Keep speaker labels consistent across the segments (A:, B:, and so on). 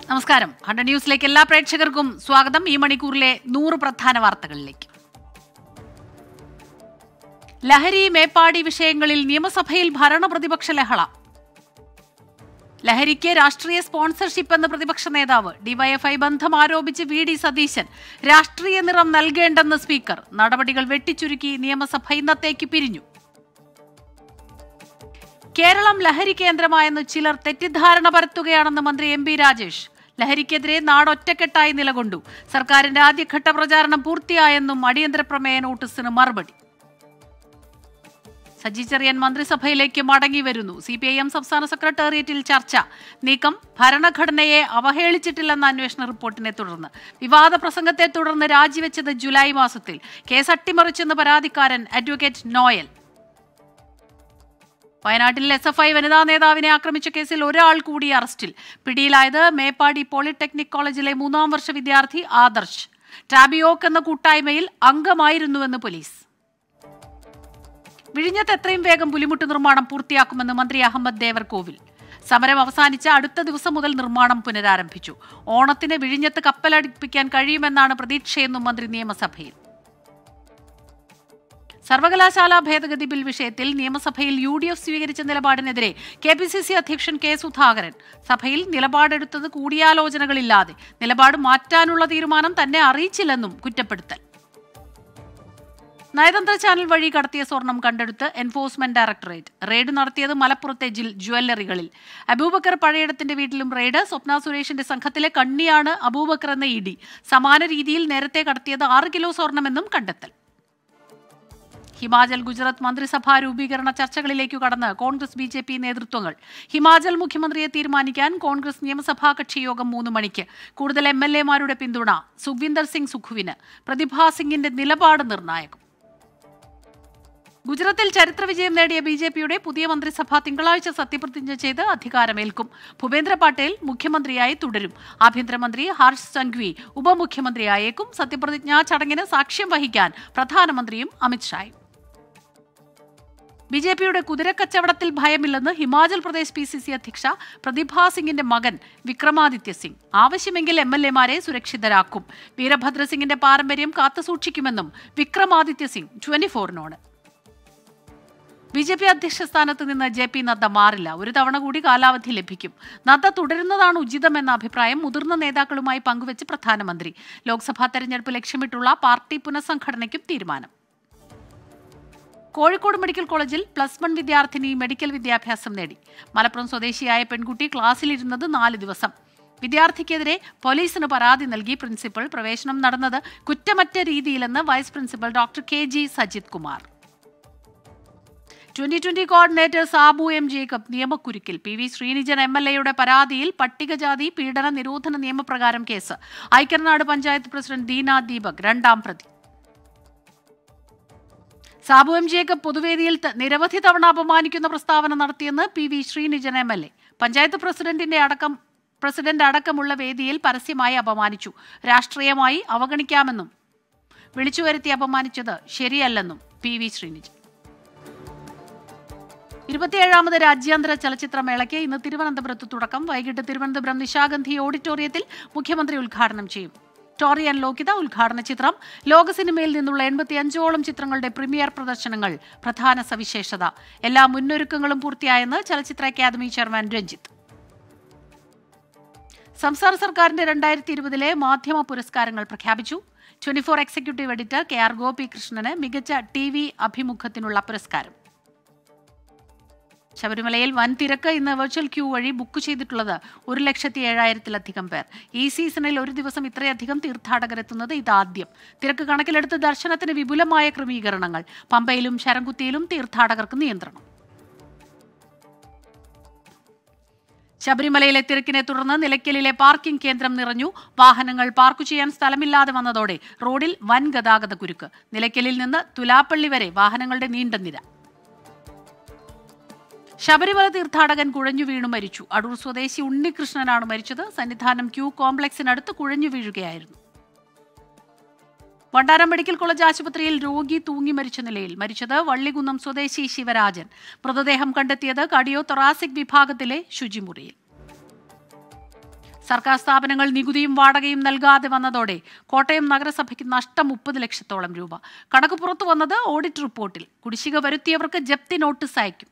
A: നമസ്കാരം ഹൺഡ്രഡ് ന്യൂസിലേക്ക് എല്ലാ പ്രേക്ഷകർക്കും സ്വാഗതം ഈ മണിക്കൂറിലെ നൂറ് പ്രധാന വാർത്തകളിലേക്ക് ലഹരി മേപ്പാടി വിഷയങ്ങളിൽ നിയമസഭയിൽ ഭരണപ്രതിപക്ഷ ലഹള ലഹരിക്ക് രാഷ്ട്രീയ സ്പോൺസർഷിപ്പ് എന്ന പ്രതിപക്ഷ നേതാവ് ഡിവൈഎഫ്ഐ ബന്ധം ആരോപിച്ച് വി ഡി സതീശൻ രാഷ്ട്രീയ നിറം നൽകേണ്ടെന്ന് സ്പീക്കർ നടപടികൾ വെട്ടിച്ചുരുക്കി നിയമസഭ ഇന്നത്തേക്ക് പിരിഞ്ഞു കേരളം ലഹരി കേന്ദ്രമായെന്ന് ചിലർ തെറ്റിദ്ധാരണ പരത്തുകയാണെന്ന് മന്ത്രി എം പി രാജേഷ് ലഹരിക്കെതിരെ നാടൊറ്റക്കെട്ടായി നിലകൊണ്ടു സർക്കാരിന്റെ ആദ്യഘട്ട പ്രചാരണം പൂർത്തിയായെന്നും അടിയന്തര പ്രമേയ നോട്ടീസിന് മറുപടി സജി ചെറിയൻ മന്ത്രിസഭയിലേക്ക് മടങ്ങി വരുന്നു സി പി ഐ എം സംസ്ഥാന സെക്രട്ടേറിയറ്റിൽ ചർച്ച നീക്കം ഭരണഘടനയെ അവഹേളിച്ചിട്ടില്ലെന്ന അന്വേഷണ റിപ്പോർട്ടിനെ തുടർന്ന് വിവാദ പ്രസംഗത്തെ തുടർന്ന് രാജിവെച്ചത് ജൂലൈ മാസത്തിൽ കേസ് അട്ടിമറിച്ചെന്ന് പരാതിക്കാരൻ അഡ്വക്കേറ്റ് നോയൽ വയനാട്ടിൽ എസ് എഫ് ഐ വനിതാ നേതാവിനെ ആക്രമിച്ച കേസിൽ ഒരാൾ കൂടി അറസ്റ്റിൽ പിടിയിലായത് മേപ്പാടി പോളിടെക്നിക് കോളേജിലെ മൂന്നാം വർഷ വിദ്യാർത്ഥി ആദർശ് ടാബിയോക്ക് എന്ന കൂട്ടായ്മയിൽ അംഗമായിരുന്നുവെന്ന് പോലീസ് വിഴിഞ്ഞത്ത് എത്രയും വേഗം പുലിമുട്ട് നിർമ്മാണം പൂർത്തിയാക്കുമെന്ന് മന്ത്രി അഹമ്മദ് ദേവർകോവിൽ സമരം അവസാനിച്ച അടുത്ത ദിവസം മുതൽ നിർമ്മാണം പുനരാരംഭിച്ചു ഓണത്തിന് വിഴിഞ്ഞത്ത് കപ്പലടിപ്പിക്കാൻ കഴിയുമെന്നാണ് പ്രതീക്ഷയെന്നും മന്ത്രി നിയമസഭയിൽ സർവകലാശാല ഭേദഗതി ബിൽ വിഷയത്തിൽ നിയമസഭയിൽ യു ഡി എഫ് സ്വീകരിച്ച നിലപാടിനെതിരെ കെ പി സി സി അധ്യക്ഷൻ കെ സുധാകരൻ സഭയിൽ നിലപാടെടുത്തത് കൂടിയാലോചനകളില്ലാതെ നിലപാട് മാറ്റാനുള്ള തീരുമാനം തന്നെ അറിയിച്ചില്ലെന്നും കുറ്റപ്പെടുത്തൽ നയതന്ത്ര ചാനൽ വഴി കടത്തിയ സ്വർണം കണ്ടെടുത്ത് എൻഫോഴ്സ്മെന്റ് ഡയറക്ടറേറ്റ് റെയ്ഡ് നടത്തിയത് മലപ്പുറത്തെ ജിൽ ജ്വല്ലറികളിൽ അബൂബക്കർ പഴയിടത്തിന്റെ വീട്ടിലും റെയ്ഡ് സ്വപ്ന സുരേഷിന്റെ സംഘത്തിലെ കണ്ണിയാണ് അബൂബക്കർ എന്ന ഇ ഡി സമാന രീതിയിൽ നേരത്തെ കടത്തിയത് ആറ് കിലോ സ്വർണമെന്നും കണ്ടെത്തൽ ഹിമാചൽ ഗുജറാത്ത് മന്ത്രിസഭാ രൂപീകരണ ചർച്ചകളിലേക്കു കടന്ന് കോൺഗ്രസ് ബി ജെ പി നേതൃത്വങ്ങൾ ഹിമാചൽ മുഖ്യമന്ത്രിയെ തീരുമാനിക്കാൻ കോൺഗ്രസ് നിയമസഭാ കക്ഷി യോഗം മൂന്ന് മണിക്ക് കൂടുതൽ എം എൽ എമാരുടെ പിന്തുണ സുഖ്വിന്ദർ സിംഗ് സുഖുവിന് പ്രതിഭാ സിംഗിന്റെ നിലപാട് നിർണായകം ഗുജറാത്തിൽ ചരിത്ര വിജയം നേടിയ ബി ജെ പിയുടെ പുതിയ മന്ത്രിസഭ തിങ്കളാഴ്ച സത്യപ്രതിജ്ഞ ചെയ്ത് അധികാരമേൽക്കും ഭൂപേന്ദ്ര പട്ടേൽ മുഖ്യമന്ത്രിയായി തുടരും ആഭ്യന്തരമന്ത്രി ഹർഷ് സംഘ്വി ഉപമുഖ്യമന്ത്രിയായേക്കും സത്യപ്രതിജ്ഞാ ചടങ്ങിന് സാക്ഷ്യം വഹിക്കാൻ പ്രധാനമന്ത്രിയും അമിത്ഷായും ബി ജെ പിയുടെ കുതിരക്കച്ചവടത്തിൽ ഭയമില്ലെന്ന് Himachal Pradesh P C C അധ്യക്ഷ പ്രതിഭാ സിംഗിന്റെ മകൻ വിക്രമാദിത്യ സിംഗ് ആവശ്യമെങ്കിൽ എം എൽ എമാരെ സുരക്ഷിതരാക്കും വീരഭദ്ര സിംഗിന്റെ പാരമ്പര്യം കാത്തുസൂക്ഷിക്കുമെന്നും വിക്രമാദിത്യ സിംഗ് ട്വന്റി ഫോറിനോട് ബി ജെ പി അധ്യക്ഷ സ്ഥാനത്ത് നിന്ന് ജെ പി നദ്ദ മാറില്ല ഒരു തവണ കൂടി കാലാവധി ലഭിക്കും നദ്ദ തുടരുന്നതാണ് ഉചിതമെന്ന അഭിപ്രായം മുതിർന്ന നേതാക്കളുമായി പങ്കുവച്ച് പ്രധാനമന്ത്രി ലോക്സഭാ തെരഞ്ഞെടുപ്പ് ലക്ഷ്യമിട്ടുള്ള പാർട്ടി പുനഃസംഘടനയ്ക്കും തീരുമാനം കോഴിക്കോട് മെഡിക്കൽ കോളേജിൽ പ്ലസ് വൺ വിദ്യാർത്ഥിനി മെഡിക്കൽ വിദ്യാഭ്യാസം നേടി മലപ്പുറം സ്വദേശിയായ പെൺകുട്ടി ക്ലാസ്സിലിരുന്നത് നാല് ദിവസം വിദ്യാർത്ഥിക്കെതിരെ പോലീസിന് പരാതി നൽകി പ്രിൻസിപ്പൽ പ്രവേശനം നടന്നത് കുറ്റമറ്റ രീതിയിലെന്ന് vice principal doctor K G Sajith Kumar twenty twenty coordinator Sabu M Jacob നിയമക്കുരുക്കിൽ P V Sreenijan M L എയുടെ പരാതിയിൽ പട്ടികജാതി പീഡന നിരോധന നിയമപ്രകാരം കേസ് ഐക്കർനാട് പഞ്ചായത്ത് പ്രസിഡന്റ് ദീന ദീപക് രണ്ടാം പ്രതി സാബു എം ജേക്കബ് പൊതുവേദിയിൽ ത- നിരവധി തവണ അപമാനിക്കുന്ന പ്രസ്താവന നടത്തിയെന്ന് P V Sreenijan M L A panchayat പ്രസിഡന്റിന്റെ അടക്കം പ്രസിഡന്റ് അടക്കമുള്ള വേദിയിൽ പരസ്യമായി അപമാനിച്ചു രാഷ്ട്രീയമായി അവഗണിക്കാമെന്നും വിളിച്ചുവരുത്തി അപമാനിച്ചത് ശരിയല്ലെന്നും പി വി ശ്രീനിജൻ ഇരുപത്തിയേഴാമത് രാജ്യാന്തര ചലച്ചിത്രമേളയ്ക്ക് ഇന്ന് തിരുവനന്തപുരത്ത് തുടക്കം വൈകിട്ട് തിരുവനന്തപുരം നിശാഗന്ധി ഓഡിറ്റോറിയത്തിൽ മുഖ്യമന്ത്രി ഉദ്ഘാടനം ചെയ്യും ടോറി ആൻഡ് ലോകിത ഉദ്ഘാടന ചിത്രം ലോക സിനിമയിൽ നിന്നുള്ള എൺപത്തിയഞ്ചോളം ചിത്രങ്ങളുടെ പ്രീമിയർ പ്രദർശനങ്ങൾ പ്രധാന സവിശേഷത എല്ലാ മുന്നൊരുക്കങ്ങളും പൂർത്തിയായെന്ന് ചലച്ചിത്ര അക്കാദമി ചെയർമാൻ രഞ്ജിത്ത് സംസ്ഥാന സർക്കാരിന്റെ രണ്ടായിരത്തി ഇരുപതിലെ മാധ്യമ പുരസ്കാരങ്ങൾ പ്രഖ്യാപിച്ചു twenty four executive editor K R ഗോപികൃഷ്ണന് മികച്ച ടി വി അഭിമുഖത്തിനുള്ള പുരസ്കാരം ശബരിമലയിൽ വൻ തിരക്ക് ഇന്ന് വെർച്വൽ ക്യൂ വഴി ബുക്ക് ചെയ്തിട്ടുള്ളത് ഒരു ലക്ഷത്തി ഏഴായിരത്തിലധികം പേർ ഈ സീസണിൽ ഒരു ദിവസം ഇത്രയധികം തീർത്ഥാടകരെത്തുന്നത് ഇതാദ്യം തിരക്ക് കണക്കിലെടുത്ത് ദർശനത്തിന് വിപുലമായ ക്രമീകരണങ്ങൾ പമ്പയിലും ശരംകുത്തിയിലും തീർത്ഥാടകർക്ക് നിയന്ത്രണം ശബരിമലയിലെ തിരക്കിനെ തുടർന്ന് നിലയ്ക്കലിലെ പാർക്കിംഗ് കേന്ദ്രം നിറഞ്ഞു വാഹനങ്ങൾ പാർക്ക് ചെയ്യാൻ സ്ഥലമില്ലാതെ വന്നതോടെ റോഡിൽ വൻ ഗതാഗത കുരുക്ക് നിലയ്ക്കലിൽ നിന്ന് തുലാപ്പള്ളി വരെ വാഹനങ്ങളുടെ നീണ്ട നിര ശബരിമല തീർത്ഥാടകൻ കുഴഞ്ഞു വീണു മരിച്ചു അടൂർ സ്വദേശി ഉണ്ണികൃഷ്ണനാണ് മരിച്ചത് സന്നിധാനം ക്യൂ കോംപ്ലക്സിനടുത്ത് കുഴഞ്ഞു വീഴുകയായിരുന്നു വണ്ടാരം മെഡിക്കൽ കോളേജ് ആശുപത്രിയിൽ രോഗി തൂങ്ങി മരിച്ച നിലയിൽ മരിച്ചത് വള്ളികുന്നം സ്വദേശി ശിവരാജൻ മൃതദേഹം കണ്ടെത്തിയത് കടിയോ തൊറാസിക് വിഭാഗത്തിലെ ശുചിമുറിയിൽ സർക്കാർ സ്ഥാപനങ്ങൾ നികുതിയും വാടകയും നൽകാതെ വന്നതോടെ കോട്ടയം നഗരസഭയ്ക്ക് നഷ്ടം മുപ്പത് ലക്ഷത്തോളം രൂപ കണക്ക് പുറത്തു വന്നത് ഓഡിറ്റ് റിപ്പോർട്ടിൽ കുടിശ്ശിക വരുത്തിയവർക്ക് ജപ്തി നോട്ടീസ് അയക്കും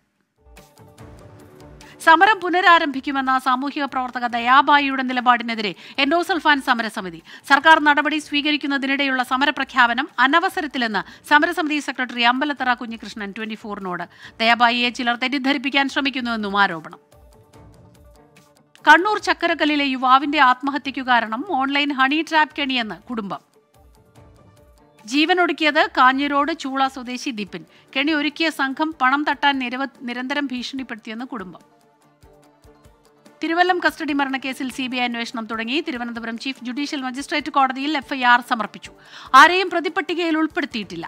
A: സമരം പുനരാരംഭിക്കുമെന്ന സാമൂഹിക പ്രവർത്തക ദയാബായിയുടെ നിലപാടിനെതിരെ എൻഡോസൾഫാൻ സമരസമിതി സർക്കാർ നടപടി സ്വീകരിക്കുന്നതിനിടെയുള്ള സമരപ്രഖ്യാപനം അനവസരത്തിലെന്ന് സമരസമിതി സെക്രട്ടറി അമ്പലത്തറ കുഞ്ഞികൃഷ്ണൻ ട്വന്റി ഫോറിനോട് ദയാബായിയെ ചിലർ തെറ്റിദ്ധരിപ്പിക്കാൻ ശ്രമിക്കുന്നുവെന്നും ആരോപണം കണ്ണൂർ ചക്കരക്കല്ലിലെ യുവാവിന്റെ ആത്മഹത്യയ്ക്കു കാരണം ഓൺലൈൻ ഹണി ട്രാപ്പ് കെണിയെന്ന് കുടുംബം ജീവനൊടുക്കിയത് കാഞ്ഞിരോട് ചൂള സ്വദേശി ദിപിൻ കെണി ഒരുക്കിയ സംഘം പണം തട്ടാൻ നിരവ നിരന്തരം ഭീഷണിപ്പെടുത്തിയെന്ന് കുടുംബം തിരുവല്ലം കസ്റ്റഡി മരണക്കേസിൽ സി ബി ഐ അന്വേഷണം തുടങ്ങി തിരുവനന്തപുരം ചീഫ് ജുഡീഷ്യൽ മജിസ്ട്രേറ്റ് കോടതിയിൽ എഫ്ഐആർ സമർപ്പിച്ചു ആരെയും പ്രതിപട്ടികയിൽ ഉൾപ്പെടുത്തിയിട്ടില്ല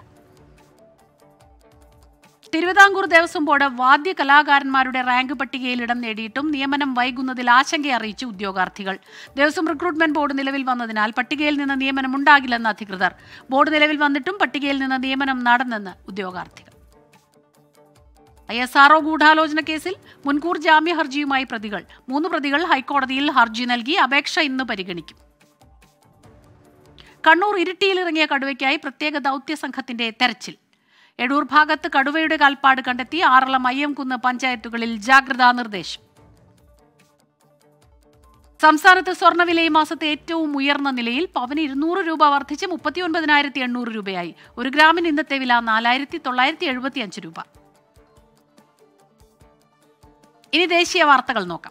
A: തിരുവിതാംകൂർ ദേവസ്വം ബോർഡ് വാദ്യ കലാകാരന്മാരുടെ റാങ്ക് പട്ടികയിൽ ഇടം നേടിയിട്ടും നിയമനം വൈകുന്നതിൽ ആശങ്ക അറിയിച്ചു ഉദ്യോഗാർത്ഥികൾ ദേവസ്വം റിക്രൂട്ട്മെന്റ് ബോർഡ് നിലവിൽ വന്നതിനാൽ പട്ടികയിൽ നിന്ന് നിയമനം ഉണ്ടാകില്ലെന്ന് അധികൃതർ ബോർഡ് നിലവിൽ വന്നിട്ടും പട്ടികയിൽ നിന്ന് നിയമനം നടന്നെന്ന് ഉദ്യോഗാർത്ഥികൾ ഐ എസ് ആർഒ ഗൂഢാലോചന കേസിൽ മുൻകൂർ ജാമ്യ ഹർജിയുമായി പ്രതികൾ മൂന്ന് പ്രതികൾ ഹൈക്കോടതിയിൽ ഹർജി നൽകി അപേക്ഷ ഇന്ന് പരിഗണിക്കും കണ്ണൂർ ഇരിട്ടിയിലിറങ്ങിയ കടുവയ്ക്കായി പ്രത്യേക ദൗത്യ സംഘത്തിന്റെ തെരച്ചിൽ എടൂർ ഭാഗത്ത് കടുവയുടെ കാൽപ്പാട് കണ്ടെത്തി ആറളം അയ്യംകുന്ന് പഞ്ചായത്തുകളിൽ ജാഗ്രതാ നിർദ്ദേശം സംസ്ഥാനത്ത് സ്വർണ്ണവില ഈ മാസത്തെ ഏറ്റവും ഉയർന്ന നിലയിൽ പവന് ഇരുന്നൂറ് രൂപ വർദ്ധിച്ച് മുപ്പത്തിയൊൻപതിനായിരത്തി എണ്ണൂറ് രൂപയായി ഒരു ഗ്രാമിന് ഇന്നത്തെ വില നാലായിരത്തി തൊള്ളായിരത്തി എഴുപത്തി അഞ്ച് രൂപ ഇനി ദേശീയ വാർത്തകൾ നോക്കാം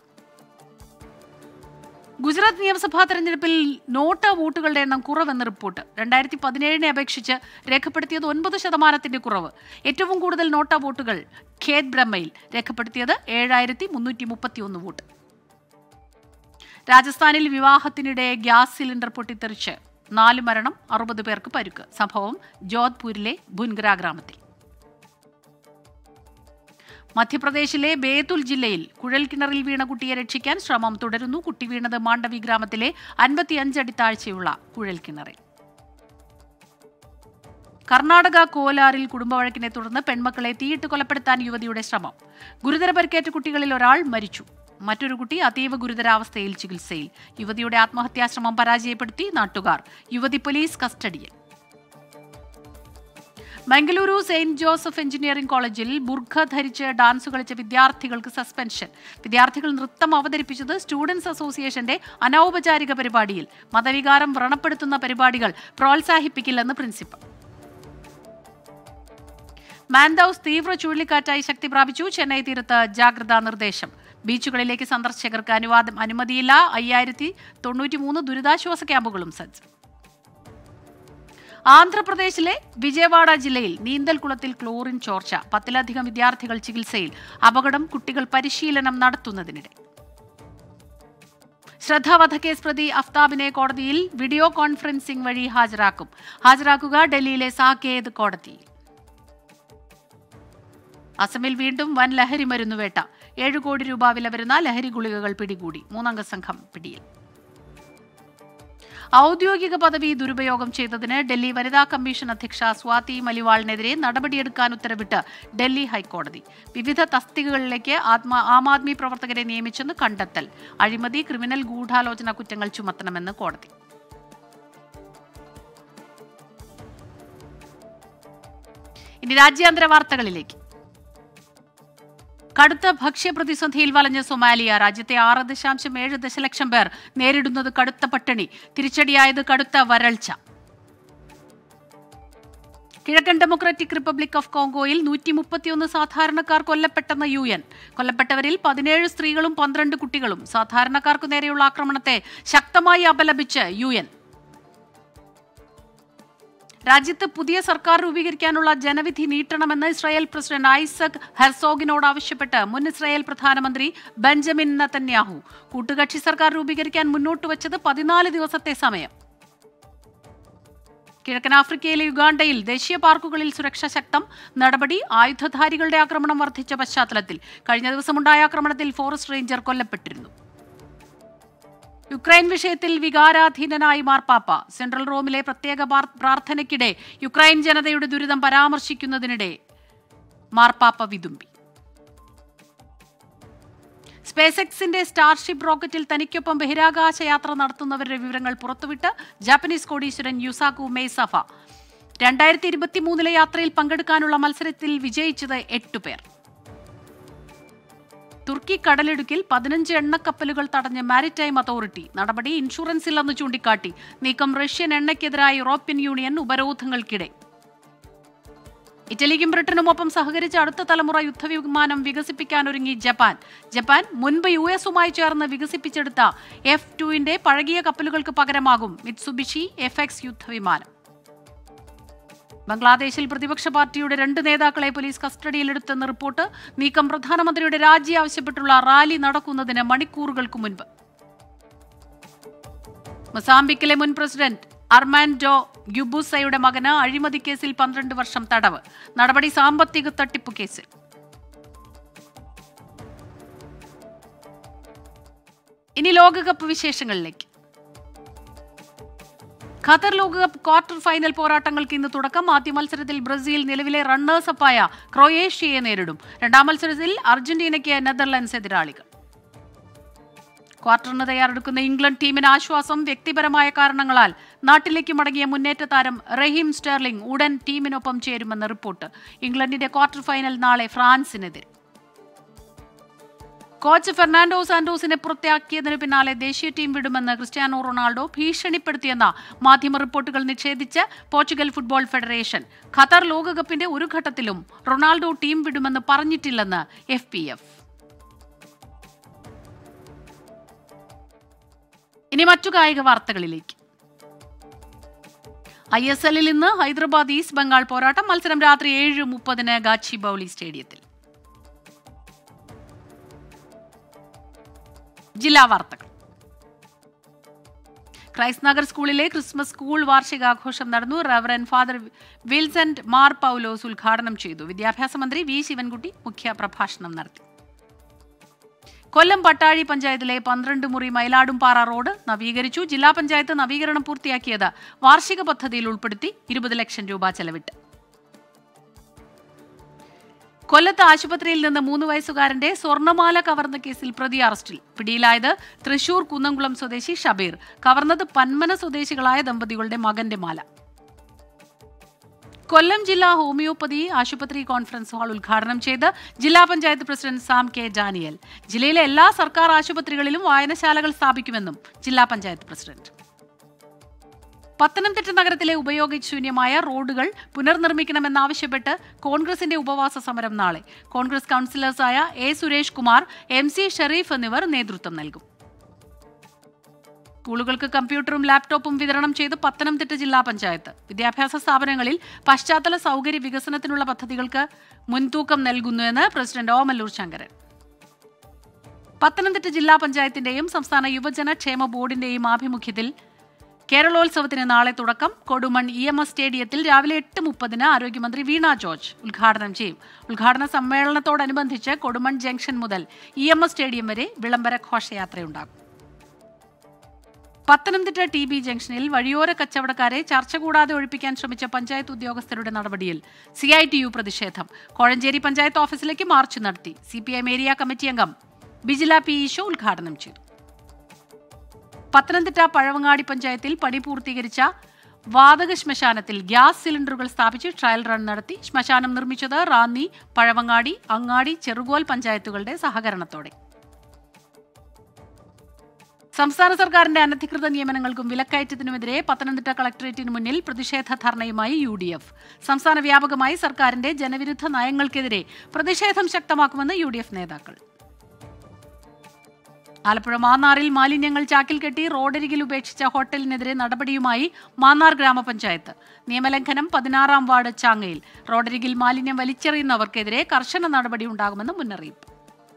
A: ഗുജറാത്ത് നിയമസഭാ തെരഞ്ഞെടുപ്പിൽ നോട്ട് വോട്ടുകളുടെ എണ്ണം കുറവെന്ന് റിപ്പോർട്ട് രണ്ടായിരത്തി പതിനേഴിനെ അപേക്ഷിച്ച് രേഖപ്പെടുത്തിയത് ഒൻപത് ശതമാനത്തിന്റെ കുറവ് ഏറ്റവും കൂടുതൽ നോട്ട വോട്ടുകൾ ഖേത് ബ്രഹ്മയിൽ രേഖപ്പെടുത്തിയത് ഏഴായിരത്തി മുന്നൂറ്റി മുപ്പത്തിയൊന്ന് വോട്ട് രാജസ്ഥാനിൽ വിവാഹത്തിനിടെ ഗ്യാസ് സിലിണ്ടർ പൊട്ടിത്തെറിച്ച് നാല് മരണം അറുപത് പേർക്ക് പരുക്ക് സംഭവം ജോധ്പൂരിലെ ബുൻഗ്ര ഗ്രാമത്തിൽ മധ്യപ്രദേശിലെ ബേതുൽ ജില്ലയിൽ കുഴൽക്കിണറിൽ വീണ കുട്ടിയെ രക്ഷിക്കാൻ ശ്രമം തുടരുന്നു കുട്ടി വീണത് മാണ്ഡവി ഗ്രാമത്തിലെ അൻപത്തിയഞ്ചടി താഴ്ചയുള്ള കുഴൽക്കിണറിൽ കർണാടക കോലാറിൽ കുടുംബവഴക്കിനെ തുടർന്ന് പെൺമക്കളെ തീയിട്ട് കൊലപ്പെടുത്താൻ യുവതിയുടെ ശ്രമം ഗുരുതര പരിക്കേറ്റ കുട്ടികളിൽ ഒരാൾ മരിച്ചു മറ്റൊരു കുട്ടി അതീവ ഗുരുതരാവസ്ഥയിൽ ചികിത്സയിൽ യുവതിയുടെ ആത്മഹത്യാശ്രമം പരാജയപ്പെടുത്തി നാട്ടുകാർ യുവതി പോലീസ് കസ്റ്റഡിയിൽ മംഗളൂരു സെയിന്റ് ജോസഫ് എഞ്ചിനീയറിംഗ് കോളേജിൽ ബുർഖ ധരിച്ച് ഡാൻസ് കളിച്ച വിദ്യാർത്ഥികൾക്ക് സസ്പെൻഷൻ വിദ്യാർത്ഥികൾ നൃത്തം അവതരിപ്പിച്ചത് സ്റ്റുഡൻസ് അസോസിയേഷന്റെ അനൗപചാരിക പരിപാടിയിൽ മതവികാരം വ്രണപ്പെടുത്തുന്ന പരിപാടികൾ പ്രോത്സാഹിപ്പിക്കില്ലെന്ന് പ്രിൻസിപ്പൽ മാൻഡൌസ് തീവ്ര ചുഴലിക്കാറ്റായി ശക്തി പ്രാപിച്ചു ചെന്നൈ തീരത്ത് ജാഗ്രതാ നിർദ്ദേശം ബീച്ചുകളിലേക്ക് സന്ദർശകർക്ക് അനുവാദം അനുമതിയില്ല അയ്യായിരത്തി തൊണ്ണൂറ്റിമൂന്ന് ദുരിതാശ്വാസ ക്യാമ്പുകളും സജ്ജം ആന്ധ്രാപ്രദേശിലെ വിജയവാഡ ജില്ലയിൽ നീന്തൽക്കുളത്തിൽ ക്ലോറിൻ ചോർച്ച പത്തിലധികം വിദ്യാർത്ഥികൾ ചികിത്സയിൽ അപകടം കുട്ടികൾ പരിശീലനം നടത്തുന്നതിനിടെ ശ്രദ്ധ വധക്കേസ് പ്രതി അഫ്താബിനെ കോടതിയിൽ വീഡിയോ കോൺഫറൻസിംഗ് വഴി ഹാജരാക്കും ഹാജരാക്കുക ഡൽഹിയിലെ സാകേത് കോടതിയിൽ അസമിൽ വീണ്ടും വൻ ലഹരി മരുന്നുവേട്ട ഏഴ് കോടി രൂപ വില വരുന്ന ലഹരി ഗുളികകൾ പിടികൂടി മൂന്നംഗ സംഘം പിടിയിൽ ഔദ്യോഗിക പദവി ദുരുപയോഗം ചെയ്തതിന് ഡൽഹി വനിതാ കമ്മീഷൻ അധ്യക്ഷ സ്വാതി മലിവാളിനെതിരെ നടപടിയെടുക്കാൻ ഉത്തരവിട്ട് ഡൽഹി ഹൈക്കോടതി വിവിധ തസ്തികകളിലേക്ക് ആത്മ ആം ആദ്മി പ്രവർത്തകരെ നിയമിച്ചെന്ന് കണ്ടെത്തൽ അഴിമതി ക്രിമിനൽ ഗൂഢാലോചന കുറ്റങ്ങൾ ചുമത്തണമെന്ന് കോടതി ഇനി രാജ്യാന്തര വാർത്തകളിലേക്ക് കടുത്ത ഭക്ഷ്യപ്രതിസന്ധിയിൽ വലഞ്ഞ സൊമാലിയ രാജ്യത്തെ ആറ് ദശാംശം ഏഴ് ദശലക്ഷം പേർ നേരിടുന്നത് കടുത്ത പട്ടിണി തിരിച്ചടിയായത് കടുത്ത വരൾച്ച കിഴക്കൻ ഡെമോക്രാറ്റിക് റിപ്പബ്ലിക് ഓഫ് കോങ്കോയിൽ നൂറ്റി മുപ്പത്തിയൊന്ന് സാധാരണക്കാർ കൊല്ലപ്പെട്ടെന്ന് യു എൻ കൊല്ലപ്പെട്ടവരിൽ പതിനേഴ് സ്ത്രീകളും പന്ത്രണ്ട് കുട്ടികളും സാധാരണക്കാർക്കു നേരെയുള്ള ആക്രമണത്തെ ശക്തമായി അപലപിച്ച് യു എൻ രാജ്യത്ത് പുതിയ സർക്കാർ രൂപീകരിക്കാനുള്ള ജനവിധി നീട്ടണമെന്ന് ഇസ്രായേൽ പ്രസിഡന്റ് ഐസക് ഹെർസോഗിനോട് ആവശ്യപ്പെട്ട് മുൻ ഇസ്രായേൽ പ്രധാനമന്ത്രി ബെഞ്ചമിൻ നത്തന്യാഹു കൂട്ടുകക്ഷി സർക്കാർ രൂപീകരിക്കാൻ മുന്നോട്ട് വച്ചത് പതിനാല് ദിവസത്തെ സമയം കിഴക്കൻ ആഫ്രിക്കയിലെ യുഗാണ്ടയിൽ ദേശീയ പാർക്കുകളിൽ സുരക്ഷ ശക്തം നടപടി ആയുധധാരികളുടെ ആക്രമണം വർദ്ധിച്ച പശ്ചാത്തലത്തിൽ കഴിഞ്ഞ ദിവസമുണ്ടായ ആക്രമണത്തിൽ ഫോറസ്റ്റ് റേഞ്ചർ കൊല്ലപ്പെട്ടിരുന്നു യുക്രൈൻ വിഷയത്തിൽ വികാരാധീനനായി മാർപ്പാപ്പ സെൻട്രൽ റോമിലെ പ്രത്യേക പാർ- പ്രാർത്ഥനയ്ക്കിടെ യുക്രൈൻ ജനതയുടെ ദുരിതം പരാമർശിക്കുന്നതിനിടെ മാർപ്പാപ്പ വിതുമ്പി സ്പേസ് എക്സിന്റെ സ്റ്റാർഷിപ്പ് റോക്കറ്റിൽ തനിക്കൊപ്പം ബഹിരാകാശ യാത്ര നടത്തുന്നവരുടെ വിവരങ്ങൾ പുറത്തുവിട്ട് ജാപ്പനീസ് കോടീശ്വരൻ യുസാക്കു മെയ്സഫ രണ്ടായിരത്തി ഇരുപത്തി മൂന്നിലെ യാത്രയിൽ പങ്കെടുക്കാനുള്ള മത്സരത്തിൽ വിജയിച്ചത് എട്ടുപേർ തുർക്കി കടലിടുക്കിൽ പതിനഞ്ച് എണ്ണക്കപ്പലുകൾ തടഞ്ഞ് മാരിടൈം അതോറിറ്റി നടപടി ഇൻഷുറൻസ് ഇല്ലെന്ന് ചൂണ്ടിക്കാട്ടി നീക്കം റഷ്യൻ എണ്ണയ്ക്കെതിരായ യൂറോപ്യൻ യൂണിയൻ ഉപരോധങ്ങൾക്കിടെ ഇറ്റലിക്കും ബ്രിട്ടനുമൊപ്പം സഹകരിച്ച് അടുത്ത തലമുറ യുദ്ധവിമാനം വികസിപ്പിക്കാനൊരുങ്ങി ജപ്പാൻ ജപ്പാൻ മുൻപ് യു എസുമായി ചേർന്ന് വികസിപ്പിച്ചെടുത്ത എഫ് ടുവിന്റെ പഴകിയ കപ്പലുകൾക്ക് പകരമാകും മിത്സുബിഷി എഫ് എക്സ് യുദ്ധവിമാനം ബംഗ്ലാദേശിൽ പ്രതിപക്ഷ പാർട്ടിയുടെ രണ്ട് നേതാക്കളെ പോലീസ് കസ്റ്റഡിയിലെടുത്തെന്ന് റിപ്പോർട്ട് നീക്കം പ്രധാനമന്ത്രിയുടെ രാജി ആവശ്യപ്പെട്ടുള്ള റാലി നടക്കുന്നതിന് മണിക്കൂറുകൾക്ക് മുൻപ് മൊസാംബിക്കിലെ മുൻ പ്രസിഡന്റ് അർമാൻഡോ ഗ്യുബുസയുടെ മകന് അഴിമതി കേസിൽ പന്ത്രണ്ട് വർഷം തടവ് നടപടി സാമ്പത്തിക തട്ടിപ്പ് കേസിൽ ഇനി ലോകകപ്പ് വിശേഷങ്ങളിലേക്ക് ഖത്തർ ലോകകപ്പ് ക്വാർട്ടർ ഫൈനൽ പോരാട്ടങ്ങൾക്ക് ഇന്ന് തുടക്കം ആദ്യ മത്സരത്തിൽ ബ്രസീൽ നിലവിലെ റണ്ണേഴ്സപ്പായ ക്രൊയേഷ്യയെ നേരിടും രണ്ടാം മത്സരത്തിൽ അർജന്റീനയ്ക്ക് നെതർലൻഡ്സ് എതിരാളികൾ ക്വാർട്ടറിന് തയ്യാറെടുക്കുന്ന ഇംഗ്ലണ്ട് ടീമിന് ആശ്വാസം വ്യക്തിപരമായ കാരണങ്ങളാൽ നാട്ടിലേക്ക് മടങ്ങിയ മുന്നേറ്റ താരം റഹീം സ്റ്റെർലിംഗ് ഉടൻ ടീമിനൊപ്പം ചേരുമെന്ന് റിപ്പോർട്ട് ഇംഗ്ലണ്ടിന്റെ ക്വാർട്ടർ ഫൈനൽ നാളെ ഫ്രാൻസിനെതിരെ കോച്ച് ഫെർണാണ്ടോ സാന്റോസിനെ പുറത്താക്കിയതിനു പിന്നാലെ ദേശീയ ടീം വിടുമെന്ന് ക്രിസ്ത്യാനോ റൊണാൾഡോ ഭീഷണിപ്പെടുത്തിയെന്ന മാധ്യമ റിപ്പോർട്ടുകൾ നിഷേധിച്ച് പോർച്ചുഗൽ ഫുട്ബോൾ ഫെഡറേഷൻ ഖത്തർ ലോകകപ്പിന്റെ ഒരു ഘട്ടത്തിലും റൊണാൾഡോ ടീം വിടുമെന്ന് പറഞ്ഞിട്ടില്ലെന്ന് എഫ് പി എഫ് ഇനി മറ്റു കായിക വാർത്തകളിലേക്ക് ഐ എസ് എല്ലിൽ ഇന്ന് ഹൈദരാബാദ് ഈസ്റ്റ് ബംഗാൾ പോരാട്ടം മത്സരം രാത്രി ഏഴ് മുപ്പതിന് ഗാച്ചി ബൌളി സ്റ്റേഡിയത്തിൽ ജില്ലാ വാർത്തകൾ ക്രൈസ്റ്റ് നഗർ സ്കൂളിലെ ക്രിസ്മസ് സ്കൂൾ വാർഷികാഘോഷം നടന്നു റവറൻ ഫാദർ വിൽസന്റ് മാർ പൗലോസ് ഉദ്ഘാടനം ചെയ്തു വിദ്യാഭ്യാസ മന്ത്രി വി ശിവൻകുട്ടി മുഖ്യ പ്രഭാഷണം നടത്തി കൊല്ലം പട്ടാഴി പഞ്ചായത്തിലെ പന്ത്രണ്ട് മുറി മയിലാടുംപാറ റോഡ് നവീകരിച്ചു ജില്ലാ പഞ്ചായത്ത് നവീകരണം പൂർത്തിയാക്കിയത് വാർഷിക പദ്ധതിയിൽ ഉൾപ്പെടുത്തി ഇരുപത് ലക്ഷം രൂപ ചെലവിട്ട് കൊല്ലത്ത് ആശുപത്രിയിൽ നിന്ന് മൂന്ന് വയസ്സുകാരന്റെ സ്വർണ്ണമാല കവർന്ന കേസിൽ പ്രതി അറസ്റ്റിൽ പിടിയിലായത് തൃശൂർ കുന്നംകുളം സ്വദേശി ഷബീർ കവർന്നത് പന്മന സ്വദേശികളായ ദമ്പതികളുടെ മകന്റെ മാല കൊല്ലം ജില്ലാ ഹോമിയോപ്പതി ആശുപത്രി കോൺഫറൻസ് ഹാൾ ഉദ്ഘാടനം ചെയ്ത് ജില്ലാ panchayat president Sam K Daniel ജില്ലയിലെ എല്ലാ സർക്കാർ ആശുപത്രികളിലും വായനശാലകൾ സ്ഥാപിക്കുമെന്നും ജില്ലാ പഞ്ചായത്ത് പ്രസിഡന്റ് പത്തനംതിട്ട നഗരത്തിലെ ഉപയോഗശൂന്യമായ റോഡുകൾ പുനർനിർമ്മിക്കണമെന്നാവശ്യപ്പെട്ട് കോൺഗ്രസിന്റെ ഉപവാസ സമരം നാളെ കോൺഗ്രസ് കൌൺസിലേഴ്സായ A Suresh Kumar M C Shereef എന്നിവർ നേതൃത്വം നൽകും സ്കൂളുകൾക്ക് കമ്പ്യൂട്ടറും ലാപ്ടോപ്പും വിതരണം ചെയ്ത് പത്തനംതിട്ട ജില്ലാ പഞ്ചായത്ത് വിദ്യാഭ്യാസ സ്ഥാപനങ്ങളിൽ പശ്ചാത്തല സൗകര്യ വികസനത്തിനുള്ള പദ്ധതികൾക്ക് മുൻതൂക്കം നൽകുന്നുവെന്ന് പ്രസിഡന്റ് ഓമല്ലൂർ ശങ്കരൻ പത്തനംതിട്ട ജില്ലാ പഞ്ചായത്തിന്റെയും സംസ്ഥാന യുവജന ക്ഷേമ ബോർഡിന്റെയും ആഭിമുഖ്യത്തിൽ കേരളോത്സവത്തിന് നാളെ തുടക്കം കൊടുമൺ ഇ എം എസ് സ്റ്റേഡിയത്തിൽ രാവിലെ എട്ട് മുപ്പതിന് ആരോഗ്യമന്ത്രി വീണ ജോർജ് ഉദ്ഘാടനം ചെയ്യും ഉദ്ഘാടന സമ്മേളനത്തോടനുബന്ധിച്ച് കൊടുമൺ ജംഗ്ഷൻ മുതൽ ഇ എം എസ് സ്റ്റേഡിയം വരെ വിളംബര ഘോഷയാത്രയുണ്ടാകും പത്തനംതിട്ട ടി ബി ജംഗ്ഷനിൽ വഴിയോര കച്ചവടക്കാരെ ചർച്ച കൂടാതെ ഒഴിപ്പിക്കാൻ ശ്രമിച്ച പഞ്ചായത്ത് ഉദ്യോഗസ്ഥരുടെ നടപടിയിൽ സി ഐ ടി യു പ്രതിഷേധം കോഴഞ്ചേരി പഞ്ചായത്ത് ഓഫീസിലേക്ക് മാർച്ച് നടത്തി C P M area committee അംഗം ബിജില പി ഈശോ ഉദ്ഘാടനം ചെയ്തു പത്തനംതിട്ട പഴവങ്ങാടി പഞ്ചായത്തിൽ പണി പൂർത്തീകരിച്ച വാതക ശ്മശാനത്തിൽ ഗ്യാസ് സിലിണ്ടറുകൾ സ്ഥാപിച്ച് ട്രയൽ റൺ നടത്തി ശ്മശാനം നിർമ്മിച്ചത് റാന്നി പഴവങ്ങാടി അങ്ങാടി ചെറുകോൽ പഞ്ചായത്തുകളുടെ സഹകരണത്തോടെ സംസ്ഥാന സർക്കാരിന്റെ അനധികൃത നിയമനങ്ങൾക്കും വിലക്കയറ്റത്തിനുമെതിരെ പത്തനംതിട്ട കളക്ടറേറ്റിന് മുന്നിൽ പ്രതിഷേധ ധർണയുമായി യു ഡി എഫ് സംസ്ഥാന വ്യാപകമായി സർക്കാരിന്റെ ജനവിരുദ്ധ നയങ്ങൾക്കെതിരെ പ്രതിഷേധം ശക്തമാക്കുമെന്ന് യു ഡി എഫ് നേതാക്കൾ ആലപ്പുഴ മാന്നാറിൽ മാലിന്യങ്ങൾ ചാക്കിൽ കെട്ടി റോഡരികിൽ ഉപേക്ഷിച്ച ഹോട്ടലിനെതിരെ നടപടിയുമായി മാന്നാർ ഗ്രാമപഞ്ചായത്ത് നിയമലംഘനം പതിനാറാം വാർഡ് ചാങ്ങയിൽ റോഡരികിൽ മാലിന്യം വലിച്ചെറിയുന്നവർക്കെതിരെ കർശന നടപടി ഉണ്ടാകുമെന്ന് മുന്നറിയിപ്പ്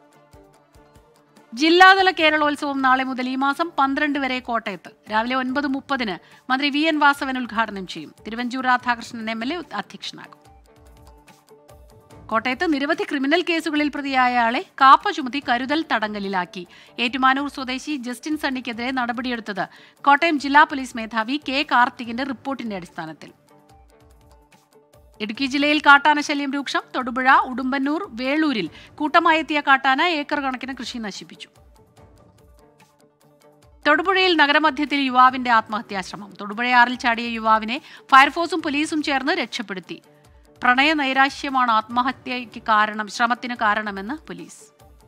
A: ജില്ലാതല കേരളോത്സവം നാളെ മുതൽ ഈ മാസം പന്ത്രണ്ട് വരെ കോട്ടയത്ത് രാവിലെ ഒൻപത് മുപ്പതിന് മന്ത്രി വി എൻ വാസവൻ ഉദ്ഘാടനം ചെയ്യും Thiruvanchoor Radhakrishnan M L A അധ്യക്ഷനാകും കോട്ടയത്ത് നിരവധി ക്രിമിനൽ കേസുകളിൽ പ്രതിയായ ആളെ കാപ്പ ചുമത്തി കരുതൽ തടങ്കലിലാക്കി ഏറ്റുമാനൂർ സ്വദേശി ജസ്റ്റിൻ സണ്ണിക്കെതിരെ നടപടിയെടുത്തത് കോട്ടയം ജില്ലാ പോലീസ് മേധാവി കെ കാർത്തികിന്റെ റിപ്പോർട്ടിന്റെ അടിസ്ഥാനത്തിൽ ഇടുക്കി ജില്ലയിൽ കാട്ടാന ശല്യം രൂക്ഷം തൊടുപുഴ ഉടുമ്പന്നൂർ വേളൂരിൽ കൂട്ടമായെത്തിയ കാട്ടാന ഏക്കർ കണക്കിന് കൃഷി നശിപ്പിച്ചു തൊടുപുഴയിൽ നഗരമധ്യത്തിൽ യുവാവിന്റെ ആത്മഹത്യാശ്രമം തൊടുപുഴയാറിൽ ചാടിയ യുവാവിനെ ഫയർഫോഴ്സും പോലീസും ചേർന്ന് രക്ഷപ്പെടുത്തി പ്രണയ നൈരാശ്യമാണ് ആത്മഹത്യയ്ക്ക് കാരണം ശ്രമത്തിന് കാരണമെന്ന് പോലീസ്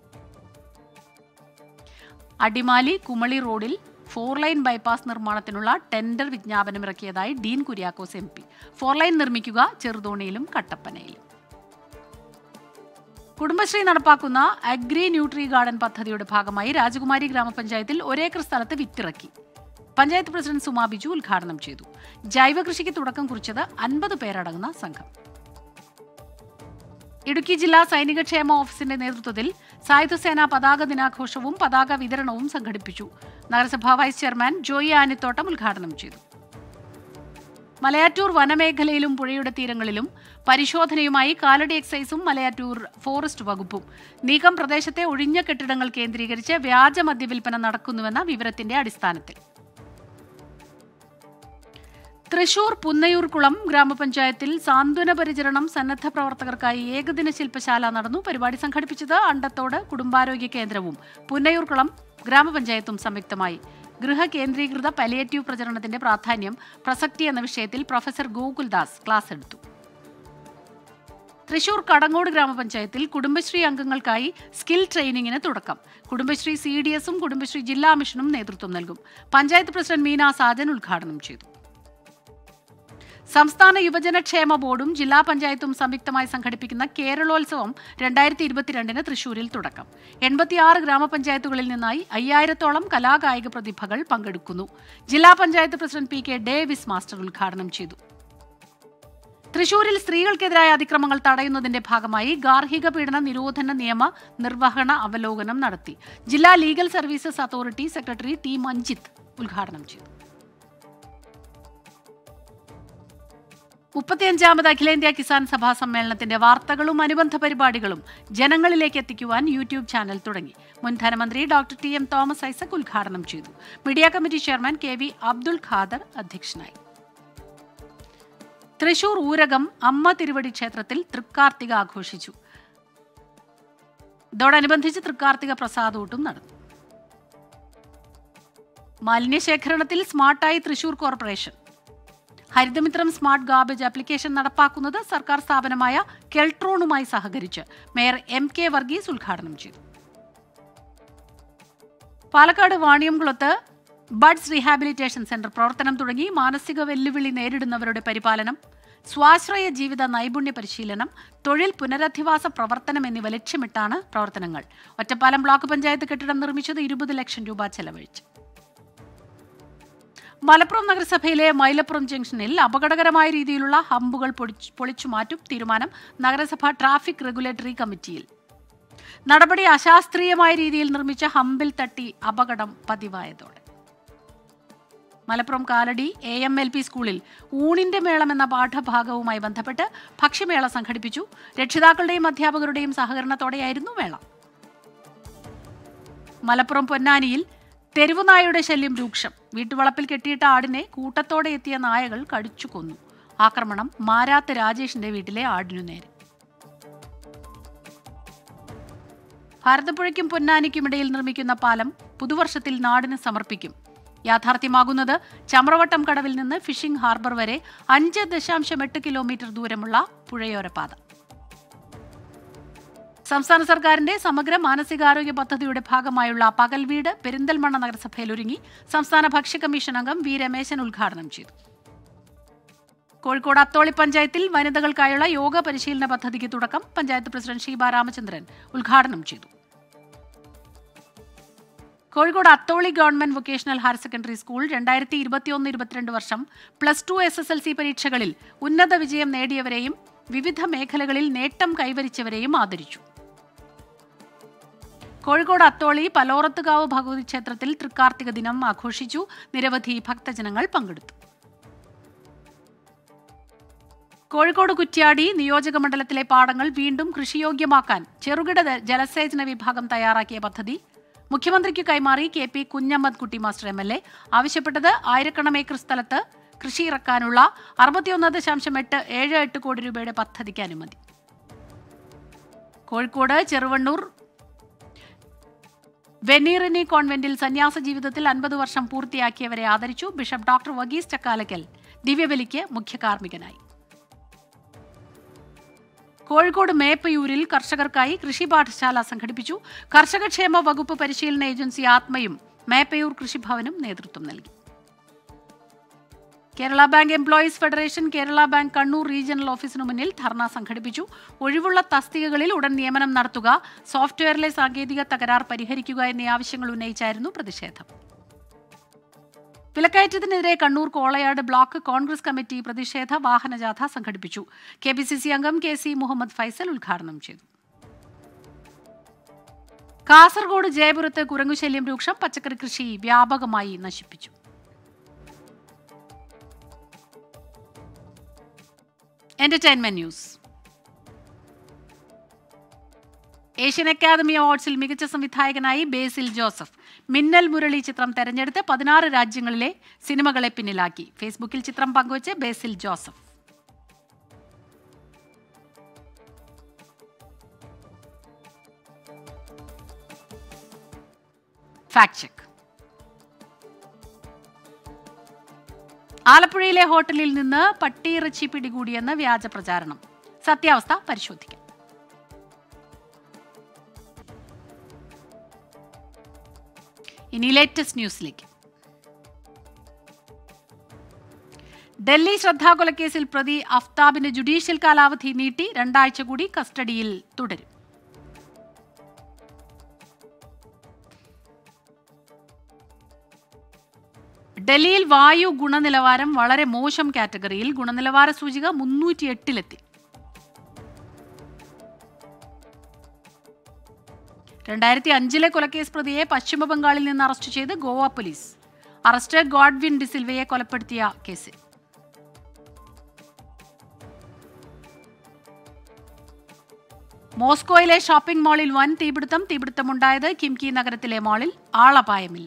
A: അടിമാലി കുമളി റോഡിൽ ഫോർ ലൈൻ ബൈപ്പാസ് നിർമ്മാണത്തിനുള്ള ടെൻഡർ വിജ്ഞാപനം ഇറക്കിയതായി Dean Kuriakose M P four lane നിർമ്മിക്കുക ചെറുതോണിയിലും കട്ടപ്പനയിലും കുടുംബശ്രീ നടപ്പാക്കുന്ന അഗ്രി ന്യൂട്രി ഗാർഡൻ പദ്ധതിയുടെ ഭാഗമായി രാജകുമാരി ഗ്രാമപഞ്ചായത്തിൽ ഒരേക്കർ സ്ഥലത്ത് വിത്തിറക്കി പഞ്ചായത്ത് പ്രസിഡന്റ് സുമാ ബിജു ഉദ്ഘാടനം ചെയ്തു ജൈവ കൃഷിക്ക് തുടക്കം കുറിച്ചത് അൻപത് പേരടങ്ങുന്ന സംഘം ഇടുക്കി ജില്ലാ സൈനിക ക്ഷേമ ഓഫീസിന്റെ നേതൃത്വത്തിൽ സായുധസേന പതാക ദിനാഘോഷവും പതാക വിതരണവും സംഘടിപ്പിച്ചു നഗരസഭാ വൈസ് ചെയർമാൻ ജോയി ആനിത്തോട്ടം ഉദ്ഘാടനം ചെയ്തു മലയാറ്റൂർ വനമേഖലയിലും പുഴയുടെ തീരങ്ങളിലും പരിശോധനയുമായി കാലടി എക്സൈസും മലയാറ്റൂർ ഫോറസ്റ്റ് വകുപ്പും നീക്കം പ്രദേശത്തെ ഒഴിഞ്ഞ കെട്ടിടങ്ങൾ കേന്ദ്രീകരിച്ച് വ്യാജ മദ്യവിൽപ്പന നടക്കുന്നുവെന്ന വിവരത്തിന്റെ അടിസ്ഥാനത്തിൽ തൃശൂർ പുന്നയൂർകുളം ഗ്രാമപഞ്ചായത്തിൽ സാന്ത്വന പരിചരണം സന്നദ്ധ പ്രവർത്തകർക്കായി ഏകദിന ശില്പശാല നടന്നു പരിപാടി സംഘടിപ്പിച്ചത് അണ്ടത്തോട് കുടുംബാരോഗ്യ കേന്ദ്രവും പുന്നയൂർകുളം ഗ്രാമപഞ്ചായത്തും സംയുക്തമായി ഗൃഹ കേന്ദ്രീകൃത പലിയേറ്റീവ് പ്രചരണത്തിന്റെ പ്രാധാന്യം പ്രസക്തി എന്ന വിഷയത്തിൽ പ്രൊഫസർ ഗോകുൽദാസ് ക്ലാസ് എടുത്തു തൃശൂർ കടങ്ങോട് ഗ്രാമപഞ്ചായത്തിൽ കുടുംബശ്രീ അംഗങ്ങൾക്കായി സ്കിൽ ട്രെയിനിങ്ങിന് തുടക്കം കുടുംബശ്രീ സി ഡി എസും കുടുംബശ്രീ ജില്ലാ മിഷനും നേതൃത്വം നൽകും പഞ്ചായത്ത് പ്രസിഡന്റ് മീന സാജൻ ഉദ്ഘാടനം ചെയ്തു സംസ്ഥാന യുവജനക്ഷേമ ബോർഡും ജില്ലാ പഞ്ചായത്തും സംയുക്തമായി സംഘടിപ്പിക്കുന്ന കേരളോത്സവം രണ്ടായിരത്തി ഇരുപത്തിരണ്ടിന് തൃശൂരിൽ തുടക്കം എൺപത്തിയാറ് ഗ്രാമപഞ്ചായത്തുകളിൽ നിന്നായി അയ്യായിരത്തോളം കലാകായിക പ്രതിഭകൾ പങ്കെടുക്കുന്നു ജില്ലാ panchayat president P K Davis master ഉദ്ഘാടനം ചെയ്തു തൃശൂരിൽ സ്ത്രീകൾക്കെതിരായ അതിക്രമങ്ങൾ തടയുന്നതിന്റെ ഭാഗമായി ഗാർഹിക പീഡന നിരോധന നിയമ നിർവഹണ അവലോകനം നടത്തി ജില്ലാ legal services authority secretary T Manjith ഉദ്ഘാടനം ചെയ്തു മുപ്പത്തിയഞ്ചാമത് അഖിലേന്ത്യാ കിസാൻ സഭാ സമ്മേളനത്തിന്റെ വാർത്തകളും അനുബന്ധ പരിപാടികളും ജനങ്ങളിലേക്ക് എത്തിക്കുവാൻ യൂട്യൂബ് ചാനൽ തുടങ്ങി മുൻ ധനമന്ത്രി doctor T M Thomas Isaac ഉദ്ഘാടനം ചെയ്തു media committee chairman K V Abdul Khader അധ്യക്ഷനായി തൃശൂർ ഊരകം അമ്മ തിരുവടി ക്ഷേത്രത്തിൽ തൃക്കാർത്തിക ആഘോഷിച്ചു ഇതോടനുബന്ധിച്ച് തൃക്കാർത്തിക പ്രസാദൂട്ടും നടന്നു മാലിന്യശേഖരണത്തിൽ സ്മാർട്ടായി Thrissur corporation Harithamithram smart garbage application നടപ്പാക്കുന്നത് സർക്കാർ സ്ഥാപനമായ കെൽട്രോണുമായി സഹകരിച്ച് മേയർ എം കെ വർഗീസ് ഉദ്ഘാടനം ചെയ്തു പാലക്കാട് വാണിയംകുളത്ത് ബഡ്സ് റീഹാബിലിറ്റേഷൻ സെന്റർ പ്രവർത്തനം തുടങ്ങി മാനസിക വെല്ലുവിളി നേരിടുന്നവരുടെ പരിപാലനം സ്വാശ്രയ ജീവിത നൈപുണ്യ പരിശീലനം തൊഴിൽ പുനരധിവാസ പ്രവർത്തനം എന്നിവ ലക്ഷ്യമിട്ടാണ് പ്രവർത്തനങ്ങൾ ഒറ്റപ്പാലം ബ്ലോക്ക് പഞ്ചായത്ത് കെട്ടിടം നിർമ്മിച്ചത് ഇരുപത് ലക്ഷം രൂപ ചെലവഴിച്ച് മലപ്പുറം നഗരസഭയിലെ മൈലപ്പുറം ജംഗ്ഷനിൽ അപകടകരമായ രീതിയിലുള്ള ഹമ്പുകൾ പൊളിച്ചു പൊളിച്ചു മാറ്റും തീരുമാനം നഗരസഭ ട്രാഫിക് റെഗുലേറ്ററി കമ്മിറ്റിയിൽ നടപടി അശാസ്ത്രീയമായ രീതിയിൽ നിർമ്മിച്ച ഹമ്പിൽ തട്ടി അപകടം പതിവായതോടെ Malappuram Kalady A M L P സ്കൂളിൽ ഊണിന്റെ മേളം എന്ന പാഠഭാഗവുമായി ബന്ധപ്പെട്ട് ഭക്ഷ്യമേള സംഘടിപ്പിച്ചു രക്ഷിതാക്കളുടെയും അധ്യാപകരുടെയും സഹകരണത്തോടെയായിരുന്നു മേള മലപ്പുറം പൊന്നാനിയിൽ തെരുവുനായയുടെ ശല്യം രൂക്ഷം വീട്ടുവളപ്പിൽ കെട്ടിയിട്ട ആടിനെ കൂട്ടത്തോടെ എത്തിയ നായകൾ കടിച്ചു കൊന്നു ആക്രമണം മാരാത്ത് രാജേഷിന്റെ വീട്ടിലെ ആടിനു നേരെ ഭാരതപ്പുഴയ്ക്കും പൊന്നാനിക്കുമിടയിൽ നിർമ്മിക്കുന്ന പാലം പുതുവർഷത്തിൽ നാടിന് സമർപ്പിക്കും യാഥാർത്ഥ്യമാകുന്നത് ചമ്രവട്ടം കടവിൽ നിന്ന് ഫിഷിംഗ് ഹാർബർ വരെ അഞ്ച് ദശാംശം എട്ട് കിലോമീറ്റർ ദൂരമുള്ള പുഴയോര പാത സംസ്ഥാന സർക്കാരിന്റെ സമഗ്ര മാനസികാരോഗ്യ പദ്ധതിയുടെ ഭാഗമായുള്ള പകൽ വീട് പെരിന്തൽമണ്ണ നഗരസഭയിൽ ഒരുങ്ങി സംസ്ഥാന ഭക്ഷ്യ കമ്മീഷൻ അംഗം വി രമേശൻ ഉദ്ഘാടനം ചെയ്തു കോഴിക്കോട് അത്തോളി പഞ്ചായത്തിൽ വനിതകൾക്കായുള്ള യോഗ പരിശീലന പദ്ധതിക്ക് തുടക്കം പഞ്ചായത്ത് പ്രസിഡന്റ് ഷീബ രാമചന്ദ്രൻ ഉദ്ഘാടനം ചെയ്തു Kozhikode Atholi government vocational higher secondary school രണ്ടായിരത്തി ഇരുപത്തിയൊന്ന് ഇരുപത്തിരണ്ട് വർഷം plus two S S L C പരീക്ഷകളിൽ ഉന്നത വിജയം നേടിയവരെയും വിവിധ മേഖലകളിൽ നേട്ടം കൈവരിച്ചവരെയും ആദരിച്ചു കോഴിക്കോട് അത്തോളി പലോറത്തുകാവ് ഭഗവതി ക്ഷേത്രത്തിൽ തൃക്കാർത്തിക ദിനം ആഘോഷിച്ചു നിരവധി ഭക്തജനങ്ങൾ പങ്കെടുത്തു കോഴിക്കോട് കുറ്റ്യാടി നിയോജക മണ്ഡലത്തിലെ പാടങ്ങൾ വീണ്ടും കൃഷിയോഗ്യമാക്കാൻ ചെറുകിട ദ- ജലസേചന വിഭാഗം തയ്യാറാക്കിയ പദ്ധതി മുഖ്യമന്ത്രിക്ക് കൈമാറി കെ പി കുഞ്ഞമ്മദ് കുട്ടി മാസ്റ്റർ എം എൽ എ ആവശ്യപ്പെട്ടത് ആയിരക്കണക്കിന് ഏക്കർ സ്ഥലത്ത് കൃഷി ഇറക്കാനുള്ള അറുപത്തിയൊന്ന് ദശാംശം എട്ട് ഏഴ് എട്ട് കോടി രൂപയുടെ പദ്ധതിക്ക് അനുമതി കോഴിക്കോട് ചെറുവണ്ണൂർ വെനീറിനി കോൺവെന്റിൽ സന്യാസ ജീവിതത്തിൽ അൻപത് വർഷം പൂർത്തിയാക്കിയവരെ ആദരിച്ചു ബിഷപ്പ് ഡോക്ടർ വഗീസ് ചക്കാലക്കൽ ദിവ്യബലിക്ക് മുഖ്യ കാർമ്മികനായി കോഴിക്കോട് മേപ്പയൂരിൽ കർഷകർക്കായി കൃഷി പാഠശാല സംഘടിപ്പിച്ചു കർഷകക്ഷേമ വകുപ്പ് പരിശീലന ഏജൻസി ആത്മയും മേപ്പയൂർ കൃഷിഭവനും നേതൃത്വം നൽകി Kerala bank employees federation Kerala bank Kannur regional ഓഫീസിനു മുന്നിൽ ധർണ സംഘടിപ്പിച്ചു ഒഴിവുള്ള തസ്തികകളിൽ ഉടൻ നിയമനം നടത്തുക സോഫ്റ്റ്വെയറിലെ സാങ്കേതിക തകരാർ പരിഹരിക്കുക എന്നീ ആവശ്യങ്ങൾ ഉന്നയിച്ചായിരുന്നു പ്രതിഷേധം വിലക്കയറ്റത്തിനെതിരെ Kannur Kolayad block Congress committee പ്രതിഷേധ വാഹനജാഥ സംഘടിപ്പിച്ചു കെ പി സി സി അംഗം കെ സി മുഹമ്മദ് ഫൈസൽ ഉദ്ഘാടനം ചെയ്തു കാസർഗോഡ് ജയപുരത്ത് കുരങ്ങുശല്യം രൂക്ഷം പച്ചക്കറി കൃഷി വ്യാപകമായി നശിപ്പിച്ചു എന്റർടൈൻമെന്റ് ന്യൂസ് ഏഷ്യൻ അക്കാദമി അവാർഡ്സിൽ മികച്ച സംവിധായകനായി ബേസിൽ ജോസഫ് മിന്നൽ മുരളി ചിത്രം തെരഞ്ഞെടുത്ത് പതിനാറ് രാജ്യങ്ങളിലെ സിനിമകളെ പിന്നിലാക്കി ഫേസ്ബുക്കിൽ ചിത്രം പങ്കുവച്ച് ബേസിൽ ജോസഫ് ഫാക്ട് ചെക്ക് ആലപ്പുഴയിലെ ഹോട്ടലിൽ നിന്ന് പട്ടിയിറച്ചി പിടികൂടിയെന്ന് വ്യാജ പ്രചാരണം സത്യാവസ്ഥ പരിശോധിക്കാം ഇനി ലേറ്റസ്റ്റ് ന്യൂസിലേക്ക് ഡൽഹി ശ്രദ്ധാകൊലക്കേസിൽ പ്രതി അഫ്താബിന്റെ ജുഡീഷ്യൽ കാലാവധി നീട്ടി രണ്ടാഴ്ച കൂടി കസ്റ്റഡിയിൽ തുടരും ഡൽഹിയിൽ വായു ഗുണനിലവാരം വളരെ മോശം കാറ്റഗറിയിൽ ഗുണനിലവാര സൂചിക മുന്നൂറ്റി എട്ടിലെത്തി രണ്ടായിരത്തി അഞ്ചിലെ കൊലക്കേസ് പ്രതിയെ പശ്ചിമ ബംഗാളിൽ നിന്ന് അറസ്റ്റ് ചെയ്ത് ഗോവ പോലീസ് അറസ്റ്റ് ഗോഡ്വിൻ ഡിസിൽവയെ കൊലപ്പെടുത്തിയ കേസിൽ മോസ്കോയിലെ ഷോപ്പിംഗ് മാളിൽ വൻ തീപിടുത്തം തീപിടുത്തമുണ്ടായത് കിംകി നഗരത്തിലെ മാളിൽ ആളപായമില്ല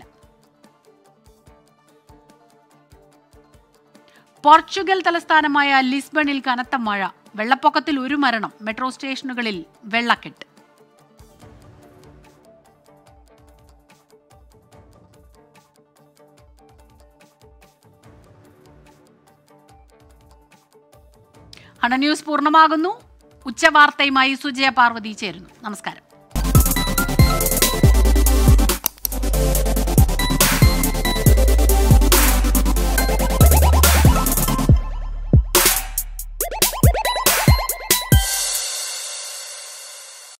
A: പോർച്ചുഗൽ തലസ്ഥാനമായ ലിസ്ബണിൽ കനത്ത മഴ വെള്ളപ്പൊക്കത്തിൽ ഒരു മരണം മെട്രോ സ്റ്റേഷനുകളിൽ വെള്ളക്കെട്ട് ഹണ ന്യൂസ് പൂർണ്ണമാകുന്നു ഉച്ചവാർത്തയുമായി സുജയ പാർവതി ചേരുന്നു നമസ്കാരം